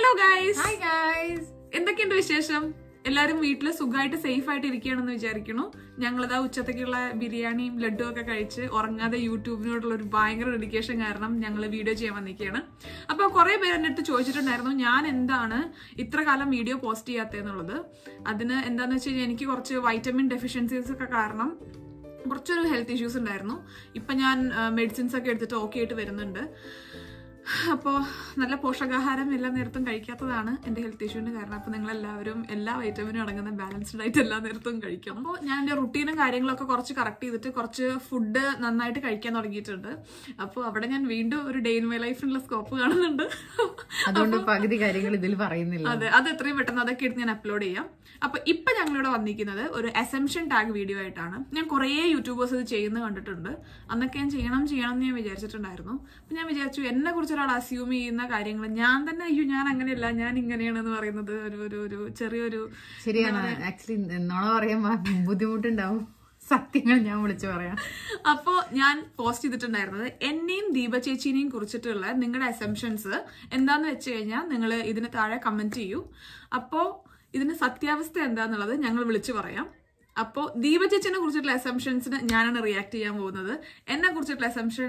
Hello guys hi guys എന്തൊക്കെയുണ്ട് വിശേഷം എല്ലാരും വീട്ടിൽ സുഖമായിട്ട് സേഫ് ആയിട്ട് ഇരിക്കുകയാണെന്ന് വിചാരിക്കുന്നു ഞങ്ങളിതാ ഉച്ചത്തേക്കുള്ള ബിരിയാണിയും ലഡും ഒക്കെ കഴിച്ച് ഉറങ്ങാതെ യൂട്യൂബിനോടുള്ള ഒരു ഭയങ്കര ഡെഡിക്കേഷൻ കാരണം ഞങ്ങൾ വീഡിയോ ചെയ്യാൻ വന്നിരിക്കുകയാണ് അപ്പോൾ കുറേ പേര് എൻ്റെ അടുത്ത് ചോദിച്ചിട്ടുണ്ടായിരുന്നു ഞാൻ എന്താണ് ഇത്ര കാലം വീഡിയോ പോസ്റ്റ് ചെയ്യാത്തതെന്നുള്ളത് അതിന് എന്താണെന്ന് വെച്ച് കഴിഞ്ഞാൽ എനിക്ക് കുറച്ച് വൈറ്റമിൻ ഡെഫിഷ്യൻസീസ് ഒക്കെ കാരണം കുറച്ചൊരു ഹെൽത്ത് ഇഷ്യൂസ് ഉണ്ടായിരുന്നു ഇപ്പം ഞാൻ മെഡിസിൻസ് ഒക്കെ എടുത്തിട്ട് ഓക്കെ ആയിട്ട് വരുന്നുണ്ട് അപ്പോൾ നല്ല പോഷകാഹാരം എല്ലാ നേരത്തും കഴിക്കാത്തതാണ് എൻ്റെ ഹെൽത്ത് ഇഷ്യൂവിന് കാരണം അപ്പോൾ നിങ്ങൾ എല്ലാവരും എല്ലാ വൈറ്റമിനും അടങ്ങുന്ന ബാലൻസ്ഡ് ഡയറ്റ് എല്ലാ നേരത്തും കഴിക്കണം അപ്പോൾ ഞാൻ എൻ്റെ റുട്ടീനും കാര്യങ്ങളൊക്കെ കുറച്ച് കറക്റ്റ് ചെയ്തിട്ട് കുറച്ച് ഫുഡ് നന്നായിട്ട് കഴിക്കാൻ തുടങ്ങിയിട്ടുണ്ട് അപ്പോൾ അവിടെ ഞാൻ വീണ്ടും ഒരു ഡേ ഇൻ മൈ ലൈഫിനുള്ള സ്കോപ്പ് കാണുന്നുണ്ട് അതുകൊണ്ട് പകുതി കാര്യങ്ങൾ ഇതിൽ പറയുന്നില്ല അതെ അത് എത്രയും പെട്ടെന്ന് അതൊക്കെ എടുത്ത് ഞാൻ അപ്ലോഡ് ചെയ്യാം അപ്പൊ ഇപ്പൊ ഞങ്ങളിവിടെ വന്നിരിക്കുന്നത് ഒരു അസംഷൻ ടാഗ് വീഡിയോ ആയിട്ടാണ് ഞാൻ കുറേ യൂട്യൂബേഴ്സ് ഇത് ചെയ്യുന്നത് കണ്ടിട്ടുണ്ട് അന്നൊക്കെ ഞാൻ ചെയ്യണം ചെയ്യണം എന്ന് ഞാൻ വിചാരിച്ചിട്ടുണ്ടായിരുന്നു അപ്പൊ ഞാൻ വിചാരിച്ചു എന്നെ കുറിച്ച് ഒരാൾ അസ്യൂം ചെയ്യുന്ന കാര്യങ്ങൾ ഞാൻ തന്നെ അയ്യോ ഞാൻ അങ്ങനെയല്ല ഞാൻ ഇങ്ങനെയാണെന്ന് പറയുന്നത് ഒരു ഒരു ഒരു ചെറിയൊരു ശരിയാണ് ആക്ച്വലി നോണ പറയാൻ ബുദ്ധിമുട്ടുണ്ടാവും സത്യങ്ങൾ ഞാൻ വിളിച്ചു പറയാം അപ്പോൾ ഞാൻ പോസ്റ്റ് ചെയ്തിട്ടുണ്ടായിരുന്നത് എന്നെയും ദീപ ചേച്ചീനെയും കുറിച്ചിട്ടുള്ള നിങ്ങളുടെ അസംഷൻസ് എന്താന്ന് വെച്ച് കഴിഞ്ഞാൽ നിങ്ങൾ ഇതിന് താഴെ കമന്റ് ചെയ്യൂ അപ്പോൾ ഇതിന്റെ സത്യാവസ്ഥ എന്താന്നുള്ളത് ഞങ്ങൾ വിളിച്ചു പറയാം അപ്പോൾ ദീപ ചേച്ചിനെ കുറിച്ചിട്ടുള്ള അസംഷൻസിന് ഞാനാണ് റിയാക്ട് ചെയ്യാൻ പോകുന്നത് എന്നെ കുറിച്ചിട്ടുള്ള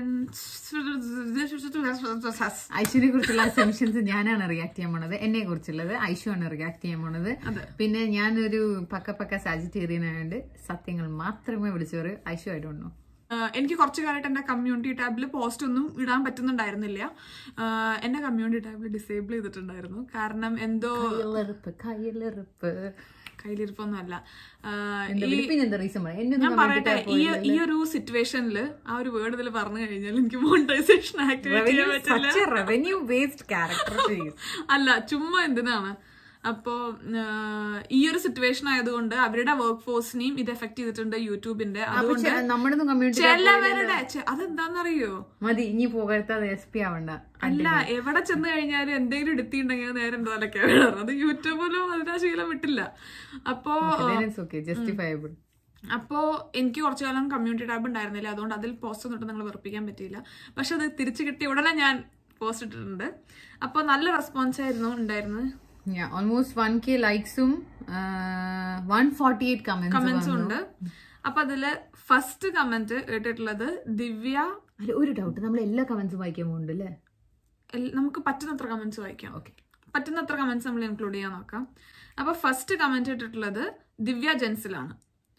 അസംഷൻസ് ഐശ്വര്യെ കുറിച്ചുള്ള അസംഷൻസ് ഞാനാണ് റിയാക്ട് ചെയ്യാൻ പോണത് എന്നെ കുറിച്ചുള്ളത് ഐശു ആണ് റിയാക്ട് ചെയ്യാൻ പോണത് അതെ. പിന്നെ ഞാനൊരു പക്ക പക്ക സാജിറ്റേറിയൻ ആയതുകൊണ്ട് സത്യങ്ങൾ മാത്രമേ വിളിച്ചു പറയൂ ഐശു ആയിട്ടുണ്ട് ആഹ് എനിക്ക് കുറച്ച് കാലമായിട്ട് എൻ്റെ കമ്മ്യൂണിറ്റി ടാബിൽ പോസ്റ്റ് ഒന്നും ഇടാൻ പറ്റുന്നുണ്ടായിരുന്നില്ല ആഹ് എൻ്റെ കമ്മ്യൂണിറ്റി ടാബിൽ ഡിസേബിൾ ചെയ്തിട്ടുണ്ടായിരുന്നു കാരണം എന്തോ കയ്യിലെറുപ്പ് കയ്യിലെറുപ്പ് കയ്യിലിരിപ്പൊന്നുമല്ല ആഹ് എന്താ ഈ പിന്നെ എന്താ റീസൺ പറയാം എന്നെ ഞാൻ പറയട്ടെ ഈ ഈ ഒരു സിറ്റുവേഷനിൽ ആ ഒരു വേർഡ് ഇതിൽ പറഞ്ഞു കഴിഞ്ഞാൽ എനിക്ക് മോണിറ്റൈസേഷൻ ആക്ടിവേറ്റ് ചെയ്യാൻ പറ്റില്ല റവന്യൂ ബേസ്ഡ് ക്യാരക്ടർ അല്ല ചുമ്മാ എന്തിനാണ് അപ്പോ ആഹ് ഈ ഒരു സിറ്റുവേഷൻ ആയതുകൊണ്ട് അവരുടെ വർക്ക് ഫോഴ്സിനെയും ഇത് എഫക്ട് ചെയ്തിട്ടുണ്ട് യൂട്യൂബിന്റെ അതുകൊണ്ട് നമ്മുടെ കമ്മ്യൂണിറ്റി ചിലവരുടെ ചെ- അതെന്താന്നറിയോ മതി ഇനി പോകരുത്താതെ എസ് പി ആവണ്ട അല്ല എവിടെ ചെന്ന് കഴിഞ്ഞാലും എന്തെങ്കിലും എടുത്തിട്ടുണ്ടെങ്കിൽ നേരെ എന്തോ അതൊക്കെ വീഴാറ് അത് യൂട്യൂബിലും അതിന്റെ ആ ശീലം വിട്ടില്ല അപ്പോ ഓക്കെ ജസ്റ്റിഫയബിൾ അപ്പോ എനിക്ക് കുറച്ചു കാലം കമ്മ്യൂണിറ്റി ടാബ് ഉണ്ടായിരുന്നില്ല അതുകൊണ്ട് അതിൽ പോസ്റ്റ് ഒന്നും ഇട്ട് നിങ്ങൾ വെറുപ്പിക്കാൻ പറ്റിയില്ല പക്ഷെ അത് തിരിച്ചു കിട്ടിയ ഉടനെ ഞാൻ പോസ്റ്റ് ഇട്ടിട്ടുണ്ട് അപ്പോൾ നല്ല റെസ്പോൺസ് ആയിരുന്നു ഉണ്ടായിരുന്നത് ഓൾമോസ്റ്റ് വൺ കെ ലൈക്സും വൺ ഫോർട്ടി എയ്റ്റ് കമന്റ്സ് കമന്റ്സും ഉണ്ട് അപ്പൊ അതില് ഫസ്റ്റ് കമന്റ് ഇട്ടിട്ടുള്ളത് ദിവ്യ ഒരു ഡൗട്ട് നമ്മൾ എല്ലാ കമന്റ്സും വായിക്കാൻ പോകുന്നുണ്ട് അല്ലേ എൽ- നമുക്ക് പറ്റുന്നത്ര കമന്റ്സ് വായിക്കാം ഓക്കെ പറ്റുന്നത്ര കമന്റ്സ് നമ്മൾ ഇൻക്ലൂഡ് ചെയ്യാൻ നോക്കാം അപ്പൊ ഫസ്റ്റ് കമന്റ് ഇട്ടിട്ടുള്ളത് ദിവ്യ ജെൻസിലാണ്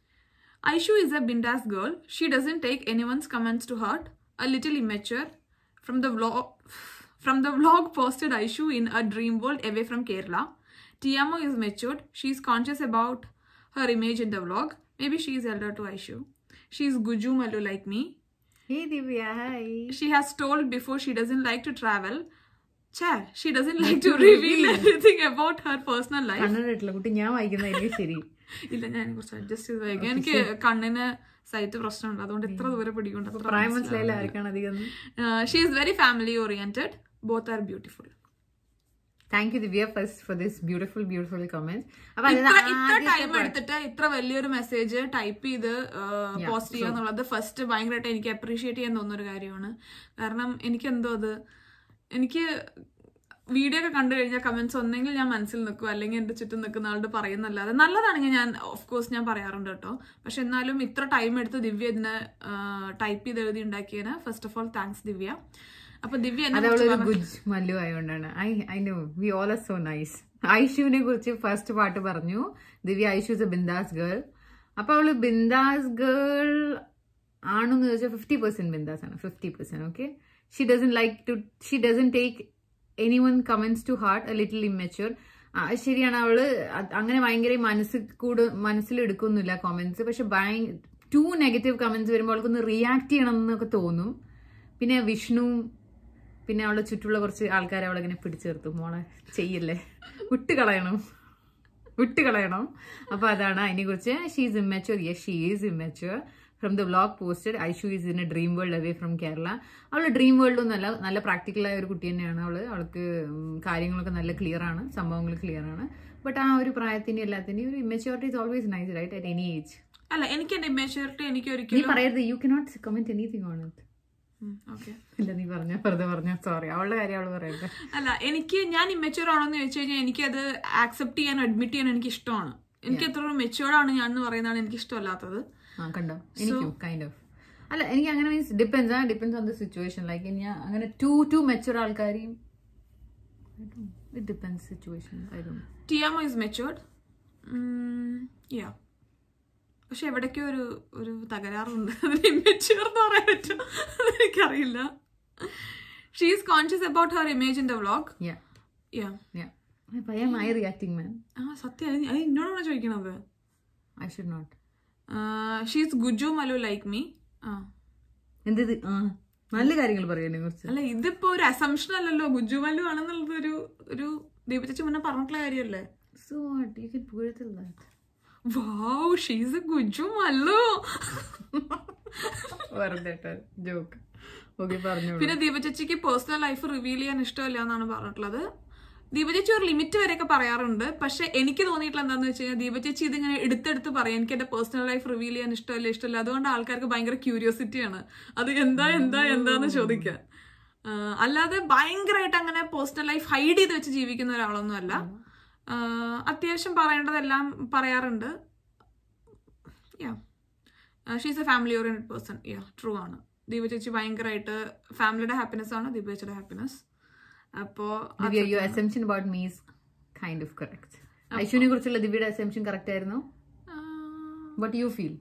Aishu is a bindas girl. She doesn't take anyone's comments to heart. A little immature. From the vlog, from the vlog posted Aishu in a dream world away from Kerala. Tiamo is matured. She is conscious about her image in the vlog. Maybe she is elder to Aishu. She is Guju Malu like me. Hey Divya hi She has told before she doesn't like to travel. Chad, she doesn't like to reveal anything about her personal life. കണ്ണിട്ടില്ല കുട്ടി ഞാൻ വായിക്കുന്നതായിരിക്കും ശരി ഇല്ല ഞാൻ കുറച്ച് adjust ചെയ്ത് വായിക്കാം എനിക്ക് കണ്ണിന് സൈറ്റ് പ്രശ്നമുണ്ട് അതുകൊണ്ട് ഇത്ര ദൂരെ പിടിക്കൊണ്ട് അത്ര പ്രായം മനസ്സിലായില്ല ആർക്കാണ് അധികം she is very family oriented both are beautiful thank you Divya first for this beautiful beautiful comment അപ്പൊ ഇത്ര അതായത് ഇത്ര ടൈം എടുത്തിട്ട് ഇത്ര വലിയൊരു മെസ്സേജ് ടൈപ്പ് ചെയ്ത് പോസ്റ്റ് ചെയ്യുക എന്നുള്ളത് ഫസ്റ്റ് ഭയങ്കരമായിട്ട് എനിക്ക് അപ്രീഷിയേറ്റ് ചെയ്യാൻ തോന്നുന്ന ഒരു കാര്യമാണ് കാരണം എനിക്ക് എന്തോ അത് എനിക്ക് വീഡിയോ ഒക്കെ കണ്ടു കഴിഞ്ഞാൽ കമന്റ്സ് ഒന്നെങ്കിൽ ഞാൻ മനസ്സിൽ നിൽക്കും അല്ലെങ്കിൽ എൻ്റെ ചുറ്റും നിൽക്കുന്ന ആളുടെ പറയുന്നല്ലാതെ നല്ലതാണെങ്കിൽ ഞാൻ ഓഫ് കോഴ്സ് ഞാൻ പറയാറുണ്ട് കേട്ടോ പക്ഷെ എന്നാലും ഇത്ര ടൈം എടുത്ത് ദിവ്യ ഇതിനെ ടൈപ്പ് ചെയ്ത് എഴുതി ഉണ്ടാക്കിയതിന് first of all thanks Divya അപ്പൊ ദിവ്യ എന്നെ അത് കുറിച്ച് അവളൊരു ഗുജ് മല്ലു ആയതുകൊണ്ടാണ് I I know we all are so nice ഐഷുവിനെ കുറിച്ച് ഫസ്റ്റ് പാട്ട് പറഞ്ഞു Divya Aishu is a bindas girl അപ്പൊ അവള് ബിന്ദാസ് ഗേൾ ആണെന്ന് ചോദിച്ചാൽ ഫിഫ്റ്റി പെർസെന്റ് ബിന്ദാസ് ആണ് fifty percent okay she doesn't like to she doesn't take any one comments to heart a little immature ശരിയാണ് അവള് അത് അങ്ങനെ ഭയങ്കര മനസ്സിൽ കൂട് മനസ്സിലെടുക്കൊന്നുമില്ല കമന്റ്സ് പക്ഷെ ഭയ ടു നെഗറ്റീവ് കമന്റ്സ് വരുമ്പോൾ അവൾക്കൊന്ന് റിയാക്ട് ചെയ്യണം എന്നൊക്കെ തോന്നും പിന്നെ വിഷ്ണുവും പിന്നെ അവളുടെ ചുറ്റുള്ള കുറച്ച് ആൾക്കാരെ അവളിങ്ങനെ പിടിച്ചു നിർത്തും മോളെ ചെയ്യല്ലേ വിട്ട് കളയണം വിട്ട് കളയണം അപ്പൊ അതാണ് അതിനെ കുറിച്ച് she's immature yes she is immature from the vlog posted Aishu is in a dream world away from Kerala അവൾ ഡ്രീം വേൾഡൊന്നും അല്ല നല്ല പ്രാക്ടിക്കലായ ഒരു കുട്ടി തന്നെയാണ് അവള് അവൾക്ക് ഉം, കാര്യങ്ങളൊക്കെ നല്ല ക്ലിയർ ആണ് സംഭവങ്ങൾ ക്ലിയർ ആണ് ബട്ട് ആ ഒരു പ്രായത്തിന്റെ എല്ലാത്തിന്റെയും ഒരു immaturity is always nice right at any age അല്ല എനിക്ക് എന്റെ ഇമേഷ്യൂരിറ്റി എനിക്ക് നീ ഒരിക്കലും പറയരുത് you cannot comment anything on it okay ഇല്ല നീ പറഞ്ഞ വെറുതെ പറഞ്ഞ സോറി അവളുടെ കാര്യം അവള് പറയട്ടെ അല്ല എനിക്ക് ഞാൻ ഇമ്മച്ചുവർ ആണെന്ന് ചോദിച്ചു കഴിഞ്ഞാൽ എനിക്കത് ആക്സെപ്റ്റ് ചെയ്യാൻ അഡ്മിറ്റ് ചെയ്യാൻ എനിക്ക് ഇഷ്ടമാണ് എനിക്ക് എത്ര മെച്ചുവേർഡ് ആണ് ഞാൻ എന്ന് പറയുന്നതാണ് എനിക്ക് ഇഷ്ടമല്ലാത്തത് ആ കണ്ടോ എനിക്കും കൈൻഡ് ഓഫ് അല്ല എനിക്ക് അങ്ങനെ മീൻസ് ഡിപ്പെൻസ് ആ depends on the situation like ഞാൻ അങ്ങനെ ടു ടു മെച്ചുവർ ആൾക്കാരെയും ഇറ്റ് ഡിപ്പെൻസ് സിറ്റുവേഷൻ ഐ ഡോ ടിയാമോ ഇസ് മെച്ചുവേർഡ് യാ പക്ഷെ എവിടേക്കോ ഒരു ഒരു തകരാറുണ്ട് അതിന് ഇമ്മച്ചുവർ എന്ന് പറയാൻ പറ്റും എനിക്കറിയില്ല she is conscious about her image in the vlog yeah yeah yeah പയ്യ മൈ റിയാക്ടിങ് മാൻ ആ സത്യം അത് അത് എന്നോടാണ് ചോദിക്കണത് I should not she's Guju Mallu like me ആ എന്ത് ആ നല്ല കാര്യങ്ങൾ പറയാനെ കുറിച്ച് അല്ല ഇതിപ്പോ ഒരു അസംഷൻ അല്ലല്ലോ ഗുജു മലു ആണെന്നുള്ളത് ഒരു ഒരു ദീപചേച്ചി മുന്നേ പറഞ്ഞിട്ടുള്ള കാര്യമല്ലേ സോ വാട്ട് യു കൻ പുകഴ്ത്തില്ല that wow she's a Guju Mallu വെറുതെ ജോക്ക് ഓക്കെ പറഞ്ഞോളൂ പിന്നെ ദീപചേച്ചിക്ക് പേഴ്സണൽ ലൈഫ് റിവീൽ ചെയ്യാൻ ഇഷ്ടമില്ല എന്നാണ് പറഞ്ഞിട്ടുള്ളത് ദീപചേച്ചി ഒരു ലിമിറ്റ് വരെയൊക്കെ പറയാറുണ്ട് പക്ഷെ എനിക്ക് തോന്നിയിട്ടുള്ള എന്താണെന്ന് വെച്ച് കഴിഞ്ഞാൽ ദീപചേച്ചി ഇതിങ്ങനെ എടുത്തെടുത്ത് പറയാം എനിക്ക് എന്റെ പേഴ്സണൽ ലൈഫ് റിവീൽ ചെയ്യാൻ ഇഷ്ടമില്ല ഇഷ്ടമില്ല അതുകൊണ്ട് ആൾക്കാർക്ക് ഭയങ്കര ക്യൂരിയോസിറ്റിയാണ് അത് എന്താ എന്താ എന്താന്ന് ചോദിക്കാൻ ആഹ് അല്ലാതെ ഭയങ്കരമായിട്ട് അങ്ങനെ പേഴ്സണൽ ലൈഫ് ഹൈഡ് ചെയ്ത് വെച്ച് ജീവിക്കുന്ന ഒരാളൊന്നും അല്ല ആഹ് അത്യാവശ്യം പറയേണ്ടതെല്ലാം പറയാറുണ്ട് yeah she's a family oriented person yeah true ആണ് ദീപ ചേച്ചി ഭയങ്കരമായിട്ട് ഫാമിലിയുടെ ഹാപ്പിനെസ് ആണ് ദീപ ചേച്ചിയുടെ ഹാപ്പിനെസ് അപ്പോ Divya you assumption about me is kind of correct ഐശുവിനെ കുറിച്ചുള്ള ദിവ്യയുടെ അസംഷൻ കറക്റ്റ് ആയിരുന്നു ബട്ട് യു ഫീൽ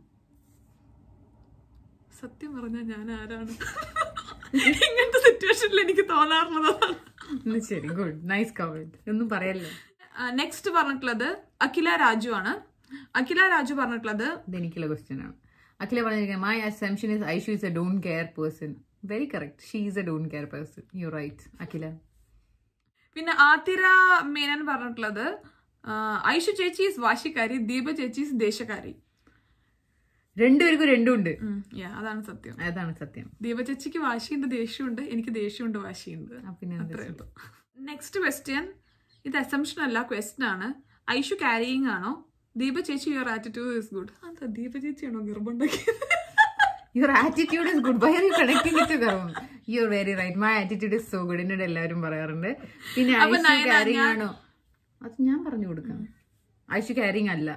സത്യം പറഞ്ഞാൽ ഞാൻ ആരാണ് ഇങ്ങനത്തെ സിറ്റുവേഷനിൽ എനിക്ക് തോന്നാറുള്ളത് ശരി ഗുഡ് നൈസ് കമന്റ് ഒന്നും പറയല്ലോ നെക്സ്റ്റ് പറഞ്ഞിട്ടുള്ളത് അഖില രാജു ആണ് അഖില രാജു പറഞ്ഞിട്ടുള്ളത് ഇത് എനിക്കുള്ള ക്വസ്റ്റ്യൻ ആണ് അഖില പറഞ്ഞിരിക്കുന്നത് my assumption is Aishu is a don't care person very correct she is a don't care person you right Akhila പിന്നെ ആതിര മേനൻ പറഞ്ഞിട്ടുള്ളത് ആ, ഐഷു ചേച്ചി ഈസ് വാശിക്കാരി ദീപ ചേച്ചി ഈസ് ദേശക്കാരി രണ്ടുപേർക്കും രണ്ടും ഉണ്ട് ഉം, yeah, അതാണ് സത്യം അതാണ് സത്യം ദീപ ചേച്ചിക്ക് വാശിയുണ്ട് ദേഷ്യമുണ്ട് എനിക്ക് ദേഷ്യമുണ്ട് വാശിയുണ്ട് ആ, പിന്നെ എന്താ അത്രേ ഉള്ളൂ നെക്സ്റ്റ് ക്വസ്റ്റ്യൻ ഇത് അസംഷൻ അല്ല ക്വസ്റ്റ്യൻ ആണ് ഐഷു ക്യാരിയിങ് ആണോ ദീപ ചേച്ചി യുവർ ആറ്റിറ്റ്യൂഡ് ഇസ് ഗുഡ് അതാ ദീപ ചേച്ചിയാണോ ഗർഭമുണ്ടാക്കിയത് your attitude is good by are you connecting it ഗർവം you are very right my attitude is so good എന്നോട് എല്ലാവരും പറയാറുണ്ട് പിന്നെ അപ്പൊ ഐഷു നയന, ക്യാരിങ് ഞാൻ- ആണോ അത് ഞാൻ പറഞ്ഞു കൊടുക്കാം ഐഷു ക്യാരിങ് അല്ല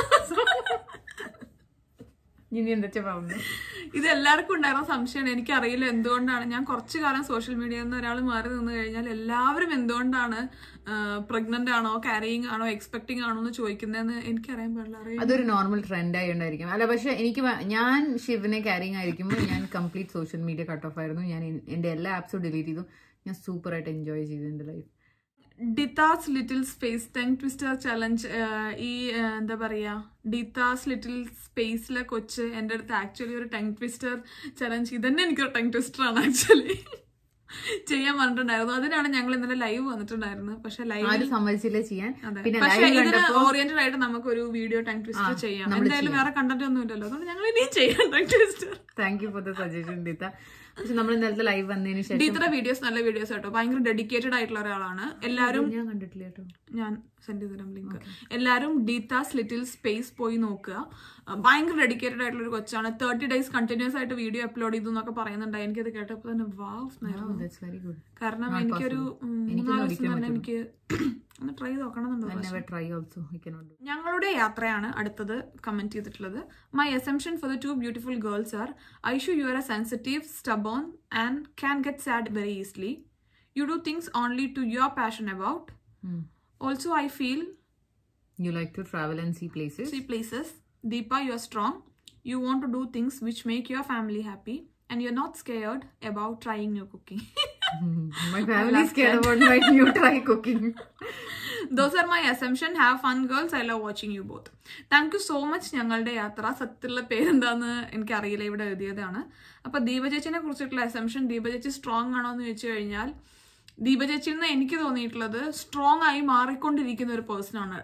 ഇനി എന്താ പറഞ്ഞു ഇത് എല്ലാവർക്കും ഉണ്ടായിരുന്ന സംശയമാണ് എനിക്കറിയില്ല എന്തുകൊണ്ടാണ് ഞാൻ കുറച്ചു കാലം സോഷ്യൽ മീഡിയയിൽ നിന്ന് ഒരാൾ മാറി നിന്ന് കഴിഞ്ഞാൽ എല്ലാവരും എന്തുകൊണ്ടാണ് പ്രഗ്നന്റ് ആണോ കാരിയിങ് ആണോ എക്സ്പെക്ടിങ് ആണോ എന്ന് ചോദിക്കുന്നതെന്ന് എനിക്കറിയാൻ പാടില്ല അറിയാം അതൊരു നോർമൽ ട്രെൻഡ് ആയിണ്ടായിരിക്കും അല്ല പക്ഷെ എനിക്ക് വ- ഞാൻ ശിവനെ ക്യാരിങ് ആയിരിക്കുമ്പോൾ ഞാൻ complete social media cut off ആയിരുന്നു ഞാൻ എൻ- എന്റെ എല്ലാ ആപ്സും ഡിലീറ്റ് ചെയ്തു ഞാൻ സൂപ്പർ ആയിട്ട് എൻജോയ് ചെയ്തു എന്റെ ലൈഫ് ഡിതാസ് little space tongue twister challenge ഈ ആ, എന്താ പറയാ ഡിതാസ് ലിറ്റിൽ സ്പേസിലെ കൊച്ച് എൻ്റെ അടുത്ത് ആക്ച്വലി ഒരു ടങ് ട്വിസ്റ്റർ ചലഞ്ച് ഇതന്നെ എനിക്കൊരു ടങ് ട്വിസ്റ്റർ ആണ് ആക്ച്വലി ചെയ്യാൻ പറഞ്ഞിട്ടുണ്ടായിരുന്നു അതിനാണ് ഞങ്ങൾ ഇന്നലെ ലൈവ് വന്നിട്ടുണ്ടായിരുന്നത് പക്ഷെ ലൈവ് ആരും സമ്മതിച്ചില്ല ചെയ്യാൻ അതെ. പിന്നെ പക്ഷേ ലൈവ് ഇതിന് കണ്ടപ്പോ ഓറിയന്റഡ് ആയിട്ട് നമുക്ക് ഒരു വീഡിയോ ടങ് ട്വിസ്റ്റർ ചെയ്യാം നമ്മള് എന്തായാലും വേറെ കണ്ടന്റ് ഒന്നും ഇല്ലല്ലോ അതുകൊണ്ട് ഞങ്ങൾ ഇനിയും ചെയ്യാം tongue twister thank you for the suggestion Deetha പക്ഷെ നമ്മൾ ഇന്നലത്തെ ലൈവ് വന്നതിന് ശേഷം ഡീത്ര വീഡിയോസ് നല്ല വീഡിയോസ് കേട്ടോ ഭയങ്കര ഡെഡിക്കേറ്റഡ് ആയിട്ടുള്ള ഒരാളാണ് എല്ലാരും ഞാൻ കണ്ടിട്ടില്ല കേട്ടോ ഞാൻ സെൻഡ് ചെയ്ത് തരാം ലിങ്ക് എല്ലാരും ഡീതാസ് ലിറ്റിൽ സ്പേസ് പോയി നോക്കുക അഹ് ഭയങ്കര ഡെഡിക്കേറ്റഡ് ആയിട്ടുള്ള ഒരു കൊച്ചാണ് തേർട്ടി ഡേയ്സ് കണ്ടിന്യൂസ് ആയിട്ട് വീഡിയോ അപ്ലോഡ് ചെയ്തു എന്നൊക്കെ പറയുന്നുണ്ടായി എനിക്കത് കേട്ടപ്പോൾ തന്നെ വാവ് ദാറ്റ്സ് വെരി ഗുഡ് കാരണം എനിക്കൊരു ഉം, മൂന്നാല് ദിവസം തന്നെ എനിക്ക് ഒന്ന് ട്രൈ ചെയ്ത് never try also I cannot ഞങ്ങളുടെ യാത്രയാണ് അടുത്തത് കമന്റ് ചെയ്തിട്ടുള്ളത് my assumption for the two beautiful girls are Aishu you are a sensitive stubborn and can get sad very easily you do things only to your passion about also I feel you like to travel and see places see places. Deepa, you're strong. You want to do things which make your family happy, and you're not scared about trying new cooking. My family scare about my new try cooking Those are my assumption. Have fun, girls. I love watching you both. Thank you so much ഞങ്ങളുടെ യാത്ര സത്യത്തിലുള്ള പേരെന്താന്ന് എനിക്കറിയില്ല ഇവിടെ എഴുതിയതാണ് അപ്പൊ ദീപചേച്ചിനെ കുറിച്ചിട്ടുള്ള assumption ദീപചേച്ചി strong ആണോ എന്ന് ചോദിച്ചു കഴിഞ്ഞാൽ ദീപചേച്ചിയിൽ നിന്ന് എനിക്ക് തോന്നിയിട്ടുള്ളത് സ്ട്രോങ് ആയി മാറിക്കൊണ്ടിരിക്കുന്ന ഒരു പേഴ്സൺ ആണ്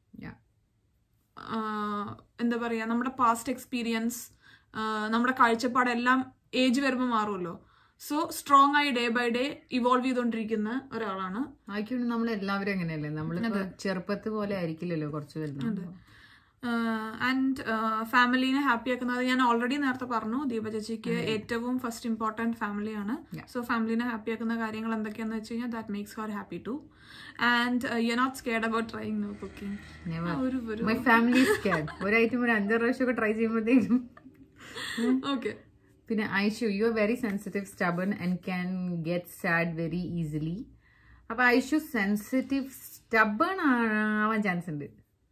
ആഹ് എന്താ പറയുക നമ്മുടെ പാസ്റ്റ് എക്സ്പീരിയൻസ് നമ്മുടെ കാഴ്ചപ്പാടെല്ലാം ഏജ് വരുമ്പോൾ മാറുമല്ലോ സോ സ്ട്രോങ് ആയി ഡേ ബൈ ഡേ ഇവോൾവ് ചെയ്തുകൊണ്ടിരിക്കുന്ന ഒരാളാണ് ആയിക്കൊണ്ട് നമ്മൾ എല്ലാവരും അങ്ങനെയല്ലേ നമ്മളിപ്പോ ചെറുപ്പത്ത് പോലെ ആയിരിക്കില്ലല്ലോ കുറച്ച് വലുതാകുമ്പോ ആൻഡ് ഫാമിലീനെ ഹാപ്പി ആക്കുന്നത് ഞാൻ ഓൾറെഡി നേരത്തെ പറഞ്ഞു ദീപ ചേച്ചിക്ക് ഏറ്റവും ഫസ്റ്റ് ഇമ്പോർട്ടൻറ്റ് ഫാമിലിയാണ് സോ ഫാമിലീനെ ഹാപ്പി ആക്കുന്ന കാര്യങ്ങൾ എന്തൊക്കെയാന്ന് വെച്ച് കഴിഞ്ഞാൽ that makes her happy too and you not scared about trying no cooking Never. ഒരു ഒരു മൈ ഫാമിലി സ്കാഡ് ഒരു ഐറ്റം ഒരു അഞ്ചാറ് പ്രാവശ്യമൊക്കെ ട്രൈ ചെയ്യുമ്പോഴത്തേക്കും ഓക്കെ പിന്നെ Aishu you are very sensitive stubborn and can get sad very easily അപ്പൊ Aishu sensitive stubborn ആവാൻ ചാൻസ് ഉണ്ട്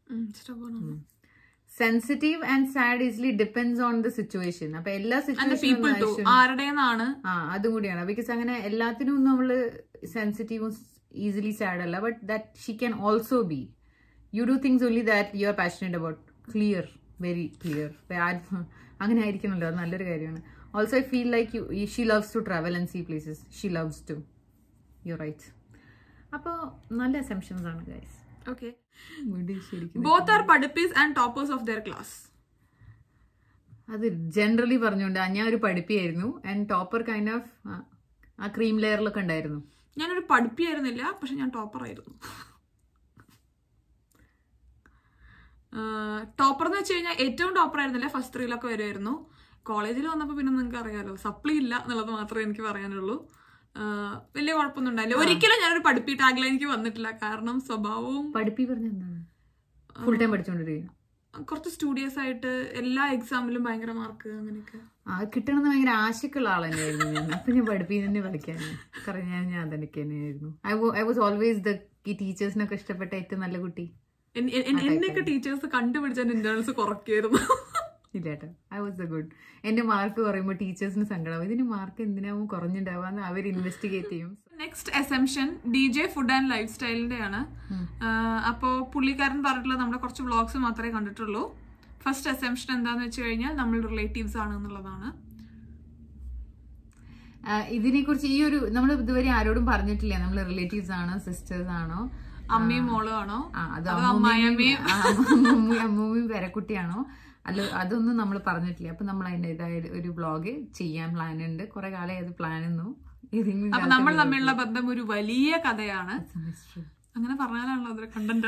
sensitive and sad easily depends on the situation അപ്പൊ എല്ലാ പീപ്പിൾ ടു സിറ്റുവേഷനും ആരുടേന്നാണ് ആ അതും കൂടിയാണ് ബിക്കോസ് അങ്ങനെ എല്ലാത്തിനും നമ്മള് സെൻസിറ്റീവും ഈസിലി സാഡ് അല്ല but that she can also be you do things only that you are passionate about clear very clear അങ്ങനെ ആയിരിക്കണമല്ലോ അത് നല്ലൊരു കാര്യമാണ് also I feel like you she loves to travel and see places she loves to you right അപ്പോൾ നല്ല assumptions ആണ് guys okay ശരിക്കും both are പഠിപ്പീസ് and toppers of their class അത് ജനറലി പറഞ്ഞുകൊണ്ട് ഞാൻ ഒരു പഠിപ്പിയായിരുന്നു ആൻഡ് ടോപ്പർ കൈൻഡ് ഓഫ് ആ ക്രീം ലെയറിലൊക്കെ ഉണ്ടായിരുന്നു ഞാനൊരു പഠിപ്പിയായിരുന്നില്ല പക്ഷെ ഞാൻ ടോപ്പർ ആയിരുന്നു ടോപ്പർ എന്ന് വെച്ച് കഴിഞ്ഞാൽ ഏറ്റവും ടോപ്പർ ആയിരുന്നില്ല ഫസ്റ്റ് ത്രീയിലൊക്കെ വരുമായിരുന്നു കോളേജിൽ വന്നപ്പോൾ പിന്നെ നിങ്ങൾക്ക് അറിയാലോ സപ്ലി ഇല്ല എന്നുള്ളത് മാത്രമേ എനിക്ക് പറയാനുള്ളൂ ആഹ് വലിയ കുഴപ്പമൊന്നും ഉണ്ടായില്ല ഒരിക്കലും ഞാനൊരു പഠിപ്പി ടാഗിൽ എനിക്ക് വന്നിട്ടില്ല കാരണം സ്വഭാവവും പഠിപ്പി പറഞ്ഞ എന്താണ് ഫുൾ ടൈം പഠിച്ചോണ്ടിരിക്കുക കുറച്ച് സ്റ്റുഡിയസ് ആയിട്ട് എല്ലാ എക്സാമിലും ഭയങ്കര മാർക്ക് അങ്ങനെയൊക്കെ ആ കിട്ടണമെന്ന് ഭയങ്കര ആശക്കുള്ള ആൾ തന്നെയായിരുന്നു ഞാൻ അപ്പൊ ഞാൻ പഠിപ്പി തന്നെ പഠിക്കാൻ കാരണം ഞാൻ ഞാൻ അതെനിക്ക് തന്നെയായിരുന്നു I I was always the ഈ ടീച്ചേഴ്സിനൊക്കെ ഇഷ്ടപ്പെട്ട ഏറ്റവും നല്ല കുട്ടി എൻ- എൻ- എൻ- എന്നെയൊക്കെ ടീച്ചേഴ്സ് കണ്ടുപിടിച്ച ഇന്റേണൽസ് കുറയ്ക്കായിരുന്നു ഇല്ല കേട്ടോ ഐ വാസ് ദ ഗുഡ് എന്റെ മാർക്ക് പറയുമ്പോൾ ടീച്ചേഴ്സിന് സങ്കടം ഇതിന് മാർക്ക് എന്തിനാവും കുറഞ്ഞിട്ടുണ്ടാവാന്ന് അവർ ഇൻവെസ്റ്റിഗേറ്റ് ചെയ്യും next assumption D J food and life സ്റ്റൈലിന്റെ ആണ് അപ്പോൾ പുള്ളിക്കാരൻ പറഞ്ഞിട്ടുള്ള നമ്മുടെ കുറച്ച് വ്ളോഗ്സ് മാത്രമേ കണ്ടിട്ടുള്ളൂ ഫസ്റ്റ് എസംഷൻ എന്താന്ന് വെച്ച് കഴിഞ്ഞാൽ നമ്മൾ റിലേറ്റീവ്സ് ആണ് എന്നുള്ളതാണ് ഇതിനെ കുറിച്ച് ഈ ഒരു നമ്മൾ ഇതുവരെ ആരോടും പറഞ്ഞിട്ടില്ല നമ്മൾ റിലേറ്റീവ്സ് ആണോ സിസ്റ്റേഴ്സ് ആണോ അമ്മയും മോളും ആണോ ആ അത് അതോ അമ്മൂമ്മയും അമ്മായിയമ്മയും? ആ, അമ്മൂമ്മയും അമ്മൂമ്മയും പേരക്കുട്ടിയാണോ അല്ല അതൊന്നും നമ്മൾ പറഞ്ഞിട്ടില്ല അപ്പൊ നമ്മൾ അതിൻ്റെതായ ഒരു വ്ളോഗ് ചെയ്യാൻ പ്ലാൻ ഉണ്ട് കുറെ കാലം അത് പ്ലാൻ ഒന്നു ഏതെങ്കിലും അപ്പൊ നമ്മൾ തമ്മിലുള്ള ബന്ധം ഒരു വലിയ കഥയാണ് semester. അങ്ങനെ പറഞ്ഞാലാണല്ലോ അതൊരു കണ്ടന്റ്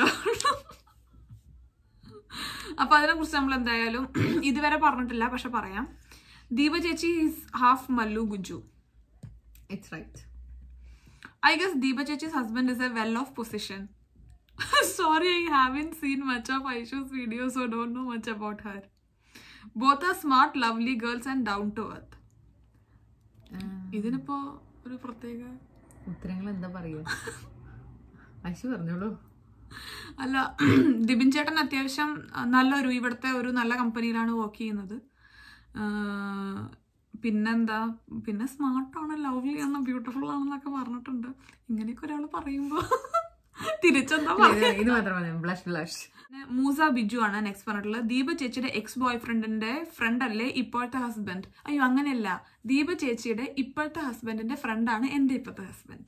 അപ്പൊ അതിനെ കുറിച്ച് നമ്മൾ എന്തായാലും ഇതുവരെ പറഞ്ഞിട്ടില്ല പക്ഷെ പറയാം ദീപ ചേച്ചി is half Mallu Guju It's right. I guess Deepa Chechi's husband is a well off position. Sorry, I haven't seen much of Aishu's videos, so don't know much about her. Both are smart, lovely girls and down to earth. ആ, ഇതിനിപ്പോ ഒരു പ്രത്യേക ഉത്തരങ്ങൾ എന്താ പറയാ അശു പറഞ്ഞോളൂ അല്ല ദിബിൻ ചേട്ടൻ അത്യാവശ്യം നല്ലൊരു ഇവിടുത്തെ ഒരു നല്ല കമ്പനിയിലാണ് വർക്ക് ചെയ്യുന്നത് ആഹ് പിന്നെന്താ പിന്നെ സ്മാർട്ടാണ് ലവ്ലി ആണ് ബ്യൂട്ടിഫുൾ ആണെന്നൊക്കെ പറഞ്ഞിട്ടുണ്ട് ഇങ്ങനെയൊക്കെ ഒരാൾ പറയുമ്പോ തിരിച്ചെന്താ പറയാ ഇത് മാത്രം മതി ബ്ലഷ് ബ്ലഷ് പിന്നെ മൂസ ബിജു ആണ് നെക്സ്റ്റ് പറഞ്ഞിട്ടുള്ളത് ദീപ ചേച്ചിയുടെ എക്സ് ബോയ് ഫ്രണ്ടിന്റെ ഫ്രണ്ട് അല്ലേ ഇപ്പോഴത്തെ ഹസ്ബൻഡ് അയ്യോ അങ്ങനെയല്ല ദീപ ചേച്ചിയുടെ ഇപ്പോഴത്തെ ഹസ്ബൻഡിന്റെ ഫ്രണ്ടാണ് എന്റെ ഇപ്പോഴത്തെ ഹസ്ബൻഡ്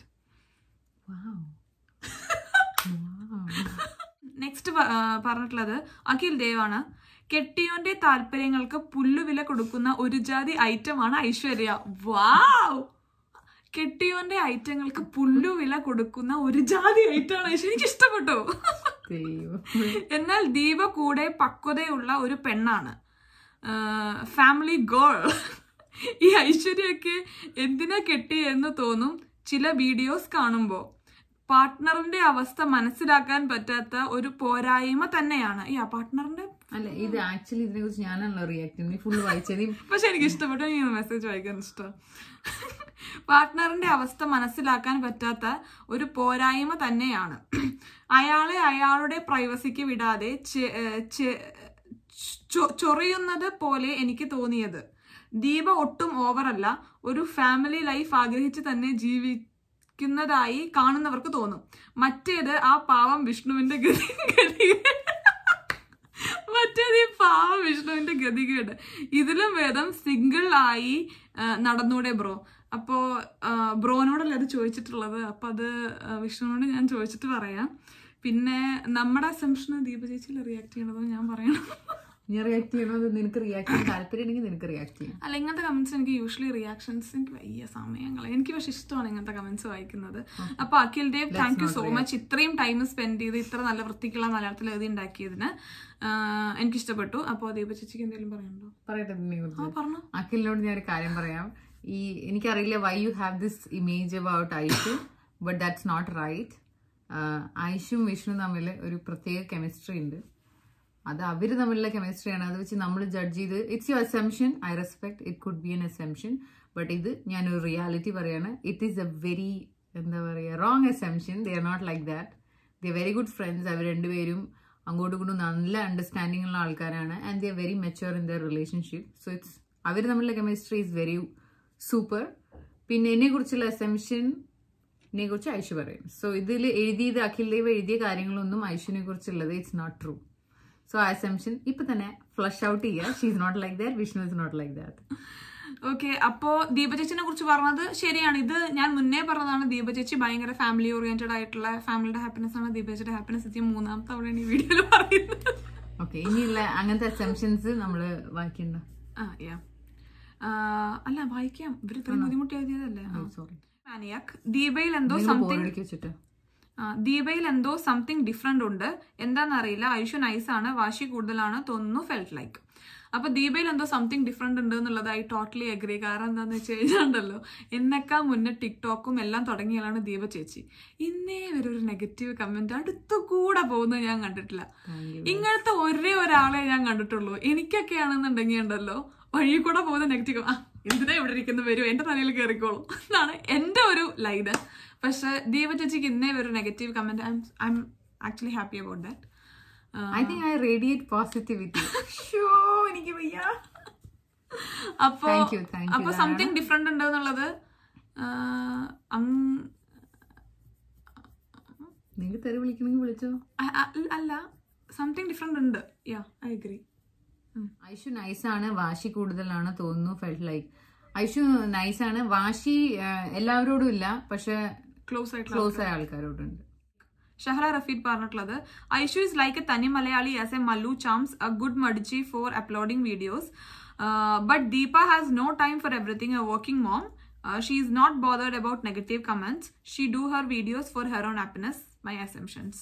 നെക്സ്റ്റ് പറഞ്ഞിട്ടുള്ളത് അഖിൽ ദേവാണ് കെട്ടിയോന്റെ താല്പര്യങ്ങൾക്ക് പുല്ലുവില കൊടുക്കുന്ന ഒരു ജാതി ഐറ്റമാണ് ഐശ്വര്യ വാവ് കെട്ടിയോന്റെ ഐറ്റങ്ങൾക്ക് പുല്ലുവില കൊടുക്കുന്ന ഒരു ജാതി ഐറ്റമാണ് ഐശ്വര്യ എനിക്ക് ഇഷ്ടപ്പെട്ടു ദൈവം എന്നാൽ ദീപ കൂടെ പക്വതയുള്ള ഒരു പെണ്ണാണ് ഫാമിലി ഗേൾ ഈ ഐശ്വര്യയൊക്കെ എന്തിനാ കെട്ടിയെന്ന് തോന്നും ചില വീഡിയോസ് കാണുമ്പോൾ പാർട്ട്ണറിന്റെ അവസ്ഥ മനസ്സിലാക്കാൻ പറ്റാത്ത ഒരു പോരായ്മ തന്നെയാണ് ഈ പാർട്ട്ണറിന്റെ അല്ല ഇത് ആക്ച്വലി ഇതിനെ കുറിച്ച് ഞാനാണല്ലോ റിയാക്ട് ചെയ്യുന്നത് നീ ഫുള്ള് വായിച്ചത് നീ പക്ഷെ എനിക്ക് ഇഷ്ടപ്പെട്ടു എനിക്ക് മെസ്സേജ് വായിക്കാൻ ഇഷ്ടം പാർട്ട്ണറിന്റെ അവസ്ഥ മനസ്സിലാക്കാൻ പറ്റാത്ത ഒരു പോരായ്മ തന്നെയാണ് അയാളെ അയാളുടെ പ്രൈവസിക്ക് വിടാതെ ചെ- ഏഹ് ചെ- ചൊ- ചൊറിയുന്നത് പോലെ എനിക്ക് തോന്നിയത് ദീപ ഒട്ടും ഓവറല്ല ഒരു ഫാമിലി ലൈഫ് ആഗ്രഹിച്ച് തന്നെ ജീവിക്കുന്നതായി കാണുന്നവർക്ക് തോന്നും മറ്റേത് ആ പാവം വിഷ്ണുവിന്റെ ഗതി ഗതികേട് മറ്റേത് ഈ പാവ വിഷ്ണുവിന്റെ ഗതികേട് ഇതിലും ഭേദം സിംഗിൾ ആയി ആ, നടന്നൂടെ ബ്രോ അപ്പോ ആ, ബ്രോനോടല്ലേ അത് ചോദിച്ചിട്ടുള്ളത് അപ്പൊ അത് ആ, വിഷ്ണുവിനോട് ഞാൻ ചോദിച്ചിട്ട് പറയാം പിന്നെ നമ്മുടെ അസംഷന് ദീപ ചേച്ചിയിൽ റിയാക്ട് ചെയ്യണത് ഞാൻ പറയണം ഞാൻ റിയാക്ട് ചെയ്യണത് നിനക്ക് റിയാക്ട് ചെയ്യാൻ താല്പര്യം ഉണ്ടെങ്കിൽ നിനക്ക് റിയാക്ട് ചെയ്യാം അല്ല ഇങ്ങനത്തെ കമന്റ്സ് എനിക്ക് യൂഷ്വലി റിയാക്ഷൻസ് എനിക്ക് വയ്യ സമയങ്ങൾ എനിക്ക് പക്ഷെ ഇഷ്ടമാണ് ഇങ്ങനത്തെ കമന്റ്സ് വായിക്കുന്നത് അപ്പൊ Akhil Dev thank you so much ഇത്രയും ടൈം സ്പെൻഡ് ചെയ്ത് ഇത്ര നല്ല വൃത്തിക്കുള്ള മലയാളത്തിൽ എഴുതി ഉണ്ടാക്കിയതിന് ആഹ് എനിക്ക് ഇഷ്ടപ്പെട്ടു അപ്പോൾ ദീപ ചേച്ചിക്ക് എന്തെങ്കിലും പറയാനുണ്ടോ പറയട്ടെ ഇതിനെ ആ കുറിച്ച് പറഞ്ഞു അഖിലിനോട് ഞാൻ ഒരു കാര്യം പറയാം ഈ എനിക്കറിയില്ല why you have this image about Aishu but that's not right ഐഷും വിഷ്ണു തമ്മിൽ ഒരു പ്രത്യേക കെമിസ്ട്രി ഉണ്ട് അത് അവർ തമ്മിലുള്ള കെമിസ്ട്രിയാണ് അത് വെച്ച് നമ്മൾ ജഡ്ജ് ചെയ്ത് it's you assumption I respect it could be an assumption but ഇത് ഞാനൊരു റിയാലിറ്റി പറയാണ് ഇറ്റ് ഈസ് എ വെരി എന്താ പറയുക wrong assumption they are not like that they very good friends അവർ രണ്ടുപേരും അങ്ങോട്ടും ഇങ്ങോട്ടും നല്ല അണ്ടർസ്റ്റാൻഡിംഗ് ഉള്ള ആൾക്കാരാണ് and they are very mature in their relationship so it's അവർ തമ്മിലുള്ള കെമിസ്ട്രി ഈസ് വെരി സൂപ്പർ പിന്നെ എന്നെ കുറിച്ചുള്ള അസംഷനെ കുറിച്ച് ഐഷു പറയും സോ ഇതിൽ എഴുതിയത് അഖിൽ ദേവ് എഴുതിയ കാര്യങ്ങളൊന്നും ഐഷുവിനെ കുറിച്ചുള്ളത് ഇറ്റ്സ് നോട്ട് ട്രൂ സോ ആ അസംഷൻ ഇപ്പൊ തന്നെ ഫ്ലഷ് ഔട്ട് ചെയ്യുക she is not like that Vishnu is not like that okay അപ്പോ ദീപ ചേച്ചിനെ കുറിച്ച് പറഞ്ഞത് ശരിയാണ് ഇത് ഞാൻ മുന്നേ പറഞ്ഞതാണ് ദീപ ചേച്ചി ഭയങ്കര ഫാമിലി ഓറിയന്റഡ് ആയിട്ടുള്ള ഫാമിലിയുടെ ഹാപ്പിനെസ് ആണ് ദീപ ചേച്ചിയുടെ ഹാപ്പിനെസ് എത്തിയ മൂന്നാമത്തെ തവണയാണ് ഈ വീഡിയോയിൽ പറയുന്നത് ഓക്കെ ഇനിയുള്ള അങ്ങനത്തെ അസംഷൻസ് നമ്മൾ വായിക്കണ്ട ആ യാ അല്ല വായിക്കാം ഇവർ ഇത്രയും ബുദ്ധിമുട്ടി എഴുതിയതല്ലേ സോറി മാനിയാക്ക് ദീപയിൽ എന്തോ നിങ്ങൾ സംതിങ് ബോറടിക്ക് വെച്ചിട്ട് ആ, ദീപയിൽ എന്തോ സംതിങ് ഡിഫറെന്റ് ഉണ്ട് എന്താണെന്നറിയില്ല ഐഷു നൈസാണ് വാശി കൂടുതലാണ് തോന്നുന്നു ഫെൽറ്റ് ലൈക്ക് അപ്പൊ ദീപയിൽ എന്തോ സംതിങ് ഡിഫറെന്റ് ഉണ്ട് എന്നുള്ളത് ഐ ടോട്ടലി അഗ്രി കാരണം എന്താന്ന് വെച്ച് കഴിഞ്ഞാണ്ടല്ലോ എന്നെക്കാ മുന്നേ ടിക്ടോക്കും എല്ലാം തുടങ്ങിയതാണ് ദീപ ചേച്ചി ഇന്നേ വരെ ഒരു നെഗറ്റീവ് കമന്റ് അടുത്തു കൂടെ പോകുന്നത് ഞാൻ കണ്ടിട്ടില്ല ഇങ്ങനത്തെ ഒരേ ഒരാളെ ഞാൻ കണ്ടിട്ടുള്ളൂ എനിക്കൊക്കെ ആണെന്നുണ്ടെങ്കിൽ ഉണ്ടല്ലോ വഴി കൂടെ പോകുന്ന നെഗറ്റീവ് ആ എന്തിനാ ഇവിടെ ഇരിക്കുന്ന വരും എന്റെ തലയിൽ കയറിക്കോളും എന്നാണ് എന്റെ ഒരു ലൈന് പക്ഷെ ദീപ ചേച്ചിക്ക് ഇന്നേ ഒരു negative comment I am actually happy about that I think I radiate positivity show എനിക്ക് വയ്യ അപ്പോ Thank you, thank you. അപ്പൊ സംതിങ് ഡിഫറെന്റ് ഉണ്ട് എന്നുള്ളത് ആ, അങ്- നിങ്ങൾ തെറി വിളിക്കണമെങ്കിൽ വിളിച്ചോ അ- അ- അല്ല സംതിങ് ഡിഫറെന്റ് ഉണ്ട് യാ ഐ അഗ്രി ഐഷു നൈസാണ് വാശി കൂടുതലാണ് തോന്നുന്നു ഫെൽറ്റ് ലൈക്ക് ഐഷു നൈസാണ് വാശി ആ, എല്ലാവരോടും ഇല്ല പക്ഷെ ക്ലോസ് ആയിട്ടുള്ള ക്ലോസ് ആയ ആൾക്കാരോടുണ്ട് ഷഹറ റഫീദ് പറഞ്ഞിട്ടുള്ളത് ഐഷു ഇസ് ലൈക്ക് എ തനി Malayali as a Mallu charms a good മഡിച്ചി for uploading videos but Deepa has no time for everything a working mom she is not bothered about negative comments she do her videos for her own happiness my assumptions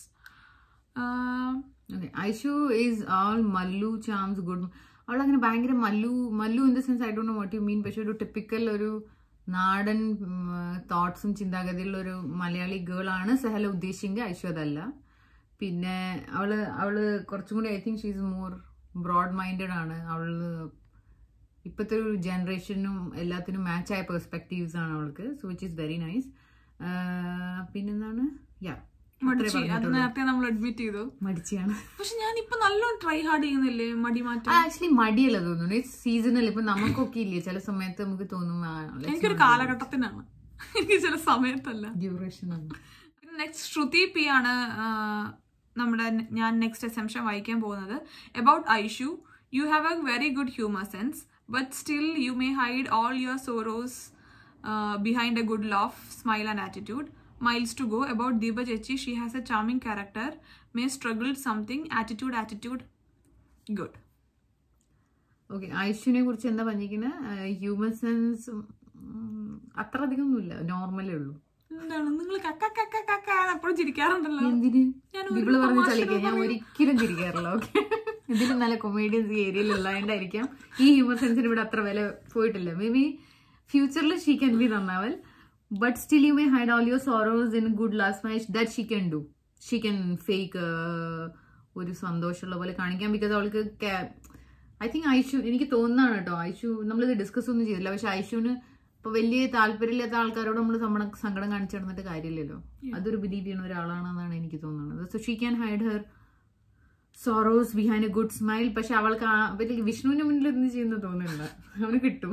Okay. Aishu is all Mallu charms good അവളങ്ങനെ ഭയങ്കര Mallu Mallu in the sense I don't know what you mean പക്ഷെ ഒരു typical ഒരു നാടൻ തോട്ട്സും ചിന്താഗതിയുള്ള ഒരു Malayali girl ആണ് സഹല ഉദ്ദേശിച്ചെങ്കിൽ ഐഷു അതല്ല പിന്നെ അവള് അവള് കുറച്ചും കൂടി I think she is more broad minded ആണ് അവള് ഇപ്പോഴത്തെ ഒരു ജനറേഷനും എല്ലാത്തിനും മാച്ച് ആയ പെർസ്പെക്റ്റീവ്സ് ആണ് അവൾക്ക് so which is very nice പിന്നെന്താണ് യാ മടിച്ചി അത് നേരത്തെ നമ്മൾ അഡ്മിറ്റ് ചെയ്തു മടിച്ചാണ് പക്ഷെ ഞാൻ ഇപ്പൊ നല്ലോണം ട്രൈ ഹാർഡ് ചെയ്യുന്നില്ലേ മടി മാറ്റം ആക്ച്വലി മടിയല്ല തോന്നുന്നു ഇറ്റ്സ് സീസണൽ ഇപ്പൊ നമുക്കൊക്കെ ഇല്ലേ ചില സമയത്ത് നമുക്ക് തോന്നും എനിക്കൊരു കാലഘട്ടത്തിനാണ് എനിക്ക് ചില സമയത്തല്ല ഡ്യൂറേഷൻ ആണ് നെക്സ്റ്റ് ശ്രുതി പി ആണ് ആ, നമ്മുടെ ന- ഞാൻ നെക്സ്റ്റ് അസംഷൻ വായിക്കാൻ പോകുന്നത് about Aishu you have a very good humour sense but still you may hide all your sorrows behind a good laugh smile and attitude miles to go about Deepa ചേച്ചി she has a charming character may struggle something attitude attitude good okay ഐഷുവിനെ കുറിച്ച് എന്താ പറഞ്ഞിരിക്കുന്നത് human sense അത്ര അധികം ഒന്നുമില്ല നോർമലേ ഉള്ളൂ എന്താണ് നിങ്ങൾ കക്ക കക്ക കക്ക എപ്പോഴും ചിരിക്കാറുണ്ടല്ലോ എന്തിന് ഞാൻ ഇവള് പറഞ്ഞ് ചലിക്കാൻ ഞാൻ ഒരിക്കലും ചിരിക്കാറില്ല ഓക്കെ ഇതിലും നല്ല കൊമേഡിയൻസ് ഈ ഏരിയയിൽ ഉള്ളതുകൊണ്ടായിരിക്കാം ഈ ഹ്യൂമർ സെൻസിന് ഇവിടെ അത്ര വില പോയിട്ടില്ല മേ ബി ഫ്യൂച്ചറിൽ ഷീ ക്യാൻ ബി നന്നാവൽ but still you may hide all your sorrows in good last match that she can do she can fake ഒരു സന്തോഷമുള്ള പോലെ കാണിക്കാൻ ബിക്കോസ് അവൾക്ക് ഐ തിങ്ക് ഐഷു എനിക്ക് തോന്നുന്നതാണ് കേട്ടോ ഐഷു നമ്മളിത് ഡിസ്കസ് ഒന്നും ചെയ്തില്ല പക്ഷെ ഐഷുവിന് ഇപ്പൊ വലിയ താല്പര്യമില്ലാത്ത ആൾക്കാരോട് നമ്മൾ സമ്മണ സങ്കടം കാണിച്ചു നടന്നിട്ട് കാര്യമില്ലല്ലോ അതൊരു ബിലീവ് ചെയ്യുന്ന ഒരാളാണെന്നാണ് എനിക്ക് തോന്നുന്നത് so she can hide her sorrows behind a good smile പക്ഷെ അവൾക്ക് ആ വലിയ വിഷ്ണുവിന്റെ മുന്നിൽ എന്ത് ചെയ്യുന്നു തോന്നുന്നില്ല അവന് കിട്ടും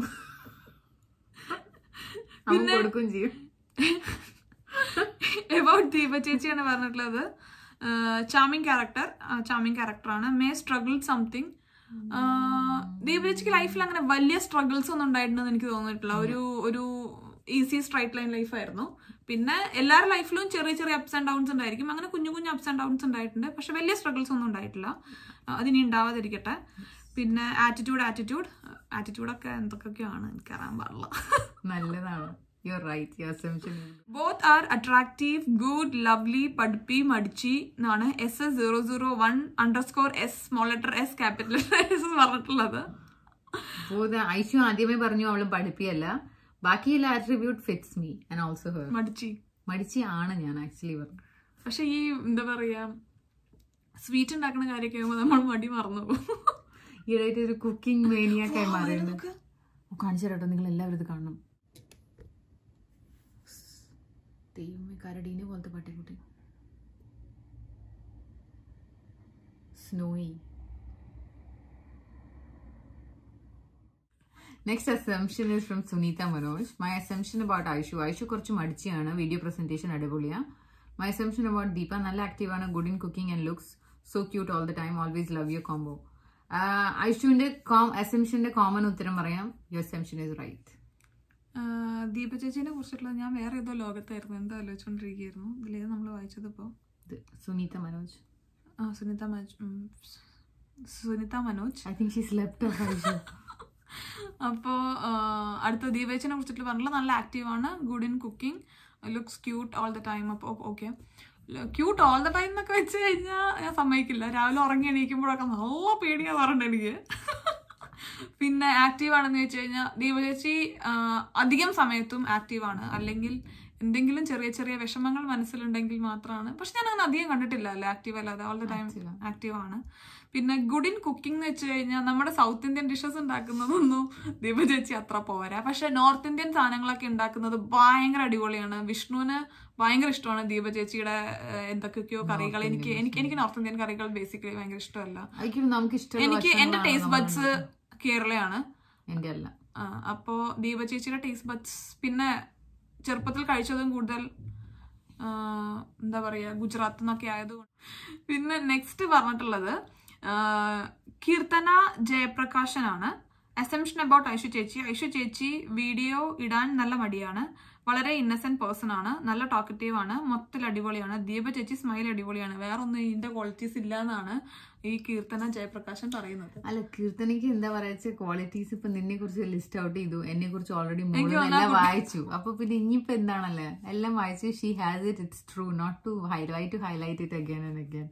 അവൻ കൊടുക്കുകയും ചെയ്യും എബൌട്ട് ദീപ ചേച്ചിയാണ് പറഞ്ഞിട്ടുള്ളത് ചാമിങ് ക്യാരക്ടർ ചാമിങ് ക്യാരക്ടറാണ് മേ സ്ട്രഗിൾ സംതിങ് ദീപ ചേച്ചിക്ക് ലൈഫിൽ അങ്ങനെ വലിയ സ്ട്രഗിൾസ് ഒന്നും ഉണ്ടായിട്ടുണ്ടെന്ന് എനിക്ക് തോന്നിയിട്ടില്ല ഒരു ഒരു ഈസി സ്ട്രൈറ്റ് ലൈൻ ലൈഫായിരുന്നു പിന്നെ എല്ലാവരുടെ ലൈഫിലും ചെറിയ ചെറിയ അപ്സ് ആൻഡ് ഡൗൺസ് ഉണ്ടായിരിക്കും അങ്ങനെ കുഞ്ഞു കുഞ്ഞു അപ്സ് ആൻഡ് ഡൗൺസ് ഉണ്ടായിട്ടുണ്ട് പക്ഷെ വലിയ സ്ട്രഗിൾസ് ഒന്നും ഉണ്ടായിട്ടില്ല ആ, അതിനി ഉണ്ടാവാതിരിക്കട്ടെ പിന്നെ ആറ്റിറ്റ്യൂഡ് ആറ്റിറ്റ്യൂഡ് ആറ്റിറ്റ്യൂഡൊക്കെ എന്തൊക്കെയൊക്കെയാണ് എനിക്കറിയാൻ പാടില്ല നല്ലതാണ് you right you assumption both are attractive good lovely പഠിപ്പി മടിച്ചി എന്നാണ് S S zero zero one underscore S small letter S capital S പറഞ്ഞിട്ടുള്ളത് ബോധ ഐഷു ആദ്യമേ പറഞ്ഞു അവള് പഠിപ്പിയല്ല ബാക്കിയുള്ള attribute fits me and also her മടിച്ചി മടിച്ചി ആണ് ഞാൻ ആക്ച്വലി പറഞ്ഞു പക്ഷെ ഈ എന്താ പറയാ സ്വീറ്റ് ഉണ്ടാക്കുന്ന കാര്യമൊക്കെ ആകുമ്പോൾ നമ്മൾ മടി മറന്നു പോകും ഈയിടെയായിട്ട് ഒരു കുക്കിംഗ് മേനിയാക്കായി മാറിയുണ്ട് കാണിച്ചു തരാട്ടോ നിങ്ങൾ എല്ലാവരും ഇത് കാണണം ദൈവമേ കരടീനെ പോലത്തെ പട്ടിക്കുട്ടി Snowy next assumption is from Sunitha Manoj my assumption about Aishu Aishu കുറച്ച് മടിച്ചാണ് വീഡിയോ പ്രസന്റേഷൻ അടിപൊളിയാ മൈ അസംഷൻ അബൌട്ട് ദീപ നല്ല ആക്റ്റീവാണ് good in cooking and looks so cute all the time always love you combo ഐഷുവിന്റെ അസംഷന്റെ കോമൺ ഉത്തരം പറയാം you assumption is right Deepa ചേച്ചീനെ കുറിച്ചിട്ടുള്ള ഞാൻ വേറെ ഏതോ ലോകത്തായിരുന്നു എന്തോ ആലോചിച്ചോണ്ടിരിക്കുകയായിരുന്നു ഇതിലേത് നമ്മൾ വായിച്ചത് ഇപ്പോൾ ഇത് സുനീത മനോജ് ആ സുനിത മനോജ് ഉം, Sunitha Manoj I think she's left off Aishu അപ്പോൾ അടുത്ത ദീപേച്ചിനെ കുറിച്ചിട്ട് പറഞ്ഞില്ല നല്ല ആക്റ്റീവാണ് good in cooking looks cute all the time അപ്പോൾ okay cute all the time എന്നൊക്കെ വെച്ച് കഴിഞ്ഞാൽ ഞാൻ സമ്മതിക്കില്ല രാവിലെ ഉറങ്ങി എണീക്കുമ്പോഴൊക്കെ നല്ല പേടിയാ പറഞ്ഞിട്ട് എനിക്ക് പിന്നെ ആക്റ്റീവ് ആണെന്ന് വെച്ച് കഴിഞ്ഞാൽ ദീപചേച്ചി ആ, അധികം സമയത്തും ആക്റ്റീവ് ആണ് അല്ലെങ്കിൽ എന്തെങ്കിലും ചെറിയ ചെറിയ വിഷമങ്ങൾ മനസ്സിലുണ്ടെങ്കിൽ മാത്രമാണ് പക്ഷെ ഞാൻ അങ്ങനെ അധികം കണ്ടിട്ടില്ല അല്ലേ ആക്റ്റീവ് അല്ലാതെ ഓൾ ദ ടൈം ആക്റ്റീവ് ആണ് പിന്നെ ഗുഡ് ഇൻ കുക്കിംഗ് എന്ന് വെച്ച് കഴിഞ്ഞാൽ നമ്മുടെ സൗത്ത് ഇന്ത്യൻ ഡിഷസ് ഉണ്ടാക്കുന്നതൊന്നും ദീപ ചേച്ചി അത്ര പോരാ പക്ഷെ നോർത്ത് ഇന്ത്യൻ സാധനങ്ങളൊക്കെ ഉണ്ടാക്കുന്നത് ഭയങ്കര അടിപൊളിയാണ് വിഷ്ണുവിന് ഭയങ്കര ഇഷ്ടമാണ് ദീപ ചേച്ചിയുടെ ഏഹ്, എന്തൊക്കെയൊക്കെയോ കറികൾ എനിക്ക് എനിക്ക് എനിക്ക് നോർത്ത് ഇന്ത്യൻ കറികൾ ബേസിക്കലി ഭയങ്കര ഇഷ്ടമല്ല ഐക്കും നമുക്ക് ഇഷ്ടമുള്ള എനിക്ക് എന്റെ ഭക്ഷണങ്ങളാണ് ടേസ്റ്റ് നമ്മൾ ബഡ്സ് കേരളയാണ് എന്റെ അല്ല ആ, അപ്പോ ദീപ ചേച്ചിയുടെ ടേസ്റ്റ് ബഡ്സ് പിന്നെ ചെറുപ്പത്തിൽ കഴിച്ചതും കൂടുതൽ ആ, എന്താ പറയാ ഗുജറാത്ത് നിന്നൊക്കെ ആയതുകൊണ്ട് പിന്നെ നെക്സ്റ്റ് പറഞ്ഞിട്ടുള്ളത് ആ, കീർത്തന ജയപ്രകാശനാണ് അസംഷൻ അബൌട്ട് ഐഷു ചേച്ചി ഐഷു ചേച്ചി വീഡിയോ ഇടാൻ നല്ല മടിയാണ് വളരെ ഇന്നസെന്റ് പേഴ്സൺ ആണ് നല്ല ടോക്കറ്റീവ് ആണ് മൊത്തത്തിൽ അടിപൊളിയാണ് ദീപ ചേച്ചി സ്മൈൽ അടിപൊളിയാണ് വേറെ ഒന്നും ഇതിന്റെ ക്വാളിറ്റീസ് ഇല്ല എന്നാണ് ഈ കീർത്തന ജയപ്രകാശൻ പറയുന്നത് അല്ല കീർത്തനയ്ക്ക് എന്താ പറയാ ക്വാളിറ്റീസ് ഇപ്പൊ നിന്നെ കുറിച്ച് ലിസ്റ്റ് ഔട്ട് ചെയ്തു എന്നെ കുറിച്ച് ഓൾറെഡി എനിക്ക് എല്ലാം തോന്നാ വായിച്ചു അപ്പൊ പിന്നെ ഇനിയിപ്പോ എന്താണല്ലേ എല്ലാം വായിച്ചു she has it it's true not to highlight to highlight it again and again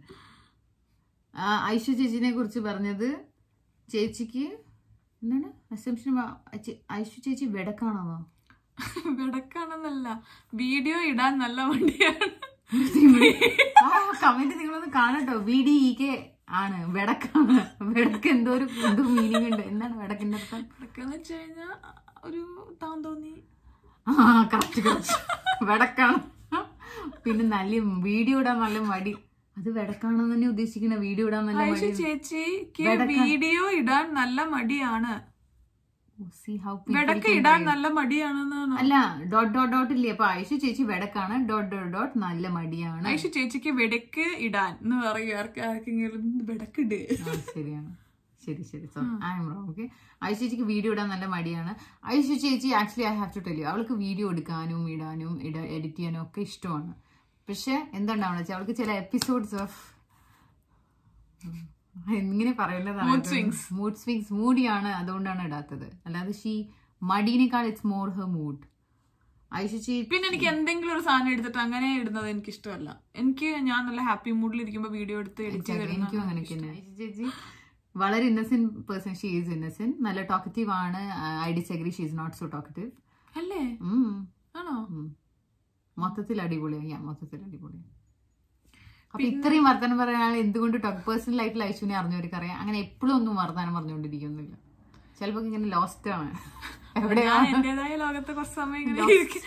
Aishu ചേച്ചിനെ കുറിച്ച് പറഞ്ഞത് ചേച്ചിക്ക് എന്താണ് അസംഷൻ ഐഷു ചേച്ചി വെടക്കാണോ വെടക്കാണെന്നല്ല വീഡിയോ ഇടാൻ നല്ല വണ്ടിയാണ് ആ കമന്റ് നിങ്ങളൊന്ന് കാണട്ടോ വി ഡി ഇ കെ ആണ് വെടക്കാണ് വെടക്ക് എന്തോ ഒരു എന്തോ മീനിങ് ഉണ്ട് എന്താണ് വെടക്കിന്റെ അർത്ഥം വെടക്കെന്ന് വെച്ച് കഴിഞ്ഞാൽ ഒരു താൻ തോന്നി ആ കറക്റ്റ് കറക്റ്റ് വെടക്കാണ് പിന്നെ നല്ല വീഡിയോ ഇടാൻ നല്ല മടി അത് വെടക്കാണെന്ന് തന്നെ ഉദ്ദേശിക്കുന്ന വീഡിയോ ഇടാൻ നല്ല ഐഷ മടി ചേച്ചിക്ക് വീഡിയോ ഇടാൻ നല്ല മടിയാണ് സി ഹൗ വെടക്ക് ഇടാൻ നല്ല മടിയാണെന്നാണ് അല്ല ഡോട്ട് ഡോട്ട് ഡോട്ട് ഇല്ലേ അപ്പൊ ഐഷു ചേച്ചി വെടക്കാണ് ഡോട്ട് ഡോട്ട് ഡോട്ട് നല്ല മടിയാണ് ഐഷ ചേച്ചിക്ക് വെടക്ക് ഇടാൻ എന്ന് പറയും ആർക്ക് ആർക്കെങ്കിലും വെടക്കിട് ആ, ശരിയാണ് ശരി ശരി so I am wrong okay Aishu ചേച്ചിക്ക് വീഡിയോ ഇടാൻ നല്ല മടിയാണ് ഐഷു ചേച്ചി actually I have to tell you അവൾക്ക് വീഡിയോ എടുക്കാനും ഇടാനും ഇട എഡിറ്റ് ചെയ്യാനും ഒക്കെ ഇഷ്ടമാണ് പക്ഷെ എന്താണ്ടാവണം വെച്ചാൽ അവൾക്ക് ചില എപ്പിസോഡ്സ് ഓഫ് എങ്ങനെ പറയുന്നതാണ് Mood swings. മൂഡ് സ്വിങ്സ് മൂഡിയാണ് അതുകൊണ്ടാണ് ഇടാത്തത് അല്ലാതെ ഷീ മടീനേക്കാൾ it's more her mood Aishu ചേച്ചി പിന്നെ എനിക്ക് എന്തെങ്കിലും ഒരു സാധനം എടുത്തിട്ട് അങ്ങനെ ഇടുന്നത് എനിക്ക് ഇഷ്ടമല്ല എനിക്ക് ഞാൻ നല്ല ഹാപ്പി മൂഡിൽ ഇരിക്കുമ്പോൾ വീഡിയോ എടുത്ത് എഡിറ്റ് Exactly. എനിക്കും അങ്ങനെ തന്നെ ഐഷു ചേച്ചി വളരെ innocent person she is innocent നല്ല ടോക്കറ്റീവ് ആണ് I disagree she is not so talkative അല്ലേ ആണോ മൊത്തത്തിൽ അടിപൊളിയാ മൊത്തത്തിൽ അടിപൊളി അപ്പൊ ഇത്രയും വർത്തമാനം പറയാൻ എന്തുകൊണ്ട് ടോക്ക് പേഴ്സണൽ ലൈഫിൽ ഐശുവിനെ അറിഞ്ഞവർക്ക് അറിയാം അങ്ങനെ എപ്പോഴും ഒന്നും വർത്തമാനം പറഞ്ഞുകൊണ്ടിരിക്കുന്നില്ല ചിലപ്പോ ഇങ്ങനെ ലോസ്റ്റ് ആണ് എവിടെയാ ഞാൻ എന്റേതായ ലോകത്തെ കുറച്ച് സമയം ഇങ്ങനെ ഇരിക്കും.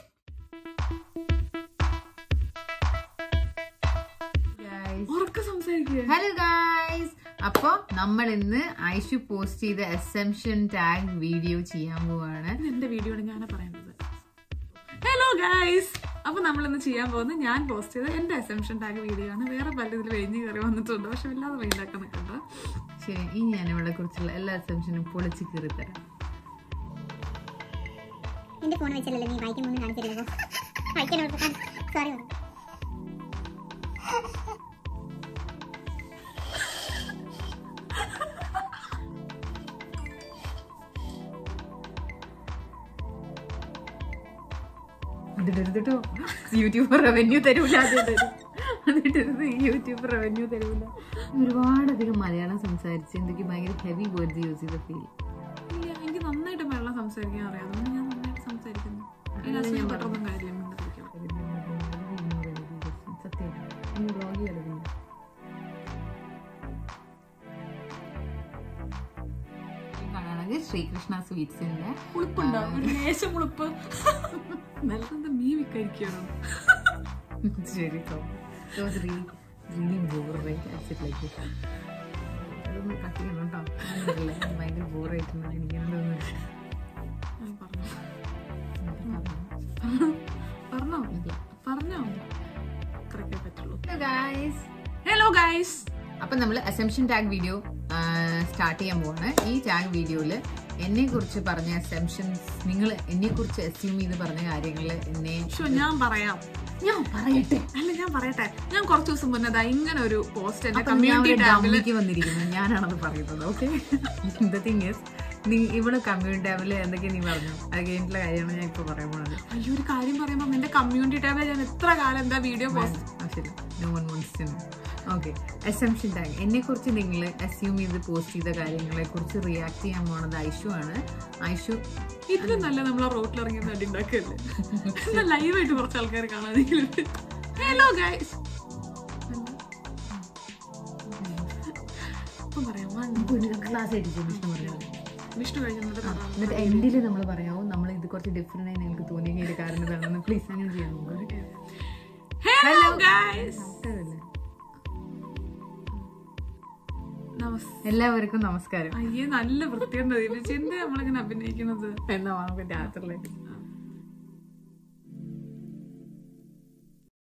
ഉറക്കെ സംസാരിക്കുക ഹലോ ഗായ്സ് അപ്പൊ നമ്മൾ ഇന്ന് ഐഷു പോസ്റ്റ് ചെയ്ത അസംഷൻ ടാഗ് വീഡിയോ ചെയ്യാൻ പോവാണ് എന്റെ വീഡിയോ ആണ് ഞാൻ പറയേണ്ടത് ഹലോ ഗൈസ് അപ്പൊ നമ്മൾ ഇന്ന് ചെയ്യാൻ പോകുന്നത് ഞാൻ പോസ്റ്റ് ചെയ്ത എന്റെ അസംഷൻ ടാഗ് വീഡിയോ ആണ് വേറെ പല ഇതിൽ വെഞ്ഞ് കയറി വന്നിട്ടുണ്ട് പക്ഷെ വല്ലാതെ വെയിലാക്കാൻ നിൽക്കണ്ട ശരി ഇനി ഞാൻ ഇവിടെ കുറിച്ചുള്ള എല്ലാ അസംഷനും പൊളിച്ച് കീറി തരാം എന്റെ ഫോൺ വെച്ചല്ലേ നീ വായിക്കാൻ ഒന്നും കാണിച്ചിരുന്നു വായിക്കാൻ സോറി അതിടരുതട്ടോ യൂട്യൂബ് റവന്യൂ തരൂല അതിടരുത് അതിടരുത് യൂട്യൂബ് റവന്യൂ തരൂല ഒരുപാടധികം മലയാളം സംസാരിച്ച് എന്തൊക്കെ ഭയങ്കര ഹെവി വേർഡ്സ് യൂസ് ചെയ്ത ഫീൽ ഇല്ല എനിക്ക് നന്നായിട്ട് മലയാളം സംസാരിക്കാൻ അറിയാം അതുകൊണ്ട് ഞാൻ നന്നായിട്ട് സംസാരിക്കുന്നു അതിൽ അസുഖപ്പെട്ടൊന്നും കാര്യമില്ല സത്യം ഈ വ്ളോഗ് കളിക്കുന്നു കാണുകയാണെങ്കിൽ ശ്രീകൃഷ്ണ സ്വീറ്റ്സിന്റെ ഉളുപ്പുണ്ടോ ഒരു ലേശം ഉളുപ്പ് നല്ലത് മീൻ കഴിക്കണം ശരി റിയലി ബോറായിട്ട് ആക്സിറ്റ് ലൈക്ക് അതൊന്ന് കട്ട് ചെയ്യണം കേട്ടോ അങ്ങനെയല്ല, ഭയങ്കര ബോറായിട്ടുണ്ട് എനിക്ക് തോന്നുന്നു പറഞ്ഞോ പറഞ്ഞോ അത്രയൊക്കെ പറ്റുള്ളൂ ഗായ്സ് ഹലോ ഗൈസ് അപ്പൊ നമ്മൾ അസംഷൻ ടാഗ് വീഡിയോ സ്റ്റാർട്ട് ചെയ്യാൻ പോവാണ് ഈ ടാഗ് വീഡിയോയില് എന്നെ കുറിച്ച് പറഞ്ഞ അസംഷൻസ് നിങ്ങൾ എന്നെ കുറിച്ച് അസ്യൂം ചെയ്ത് പറഞ്ഞ കാര്യങ്ങൾ എന്നെ ഷോ ഞാൻ പറയാം ഞാൻ പറയട്ടെ അല്ല ഞാൻ പറയട്ടെ ഞാൻ കുറച്ച് ദിവസം മുന്നേ ദാ ഇങ്ങനെ ഒരു പോസ്റ്റ് എന്റെ അപ്പൊ ഞാൻ കമ്മ്യൂണിറ്റി ഒരു ടാബിൽ ഡമ്മിക്ക് വന്നിരിക്കുന്നത് ഞാനാണത് പറയുന്നത് ഓക്കെ ദ തിങ് ഇസ് നീ ഇവിടെ കമ്മ്യൂണിറ്റി ടാബില് എന്തൊക്കെ നീ പറഞ്ഞു അത് കഴിഞ്ഞിട്ടുള്ള കാര്യമാണ് ഞാൻ ഇപ്പൊ പറയാൻ പോണത് അയ്യോ ഒരു കാര്യം പറയുമ്പോൾ എന്റെ കമ്മ്യൂണിറ്റി ടാബിൽ ഞാൻ എത്ര കാലം എന്താ വീഡിയോ പോസ്റ്റ് ആ, ശരി no one wants to okay assumption tag എന്നെ കുറിച്ച് നിങ്ങൾ അസ്യൂം ചെയ്ത് പോസ്റ്റ് ചെയ്ത കാര്യങ്ങളെ കുറിച്ച് റിയാക്ട് ചെയ്യാൻ പോണത് ഐഷു ആണ് ഐഷു ഇതിലും നല്ല നമ്മളെ റോട്ടിൽ ഇറങ്ങി നടി ഉണ്ടാക്കല്ലേ എന്നാ ലൈവായിട്ട് കുറച്ച് ആൾക്കാർ കാണാതെങ്കിലും ഹലോ ഗൈസ് ഇപ്പം പറയാം one. ക്ലാസ് ആയിരിക്കും വിഷ്ണു പറഞ്ഞത് വിഷ്ണു കഴിഞ്ഞിട്ട് പറയാം എന്നിട്ട് എൻഡിൽ നമ്മൾ പറയാമോ നമ്മൾ ഇത് കുറച്ച് ഡിഫറെന്റ് ആയി നിങ്ങൾക്ക് തോന്നിയ കാരണം ഇതാണെന്ന് പ്ലീസ് അങ്ങനെ ചെയ്യാൻ നമുക്ക് ഹലോ ഗൈസ് നമസ്കാരമല്ലേ? നമസ് എല്ലാവർക്കും നമസ്കാരം അയ്യേ നല്ല വൃത്തിയുണ്ട് ഇതിൽ ചിന്ത നമ്മളിങ്ങനെ അഭിനയിക്കുന്നത് എന്നാ നമുക്ക് രാത്രിയിലേക്ക്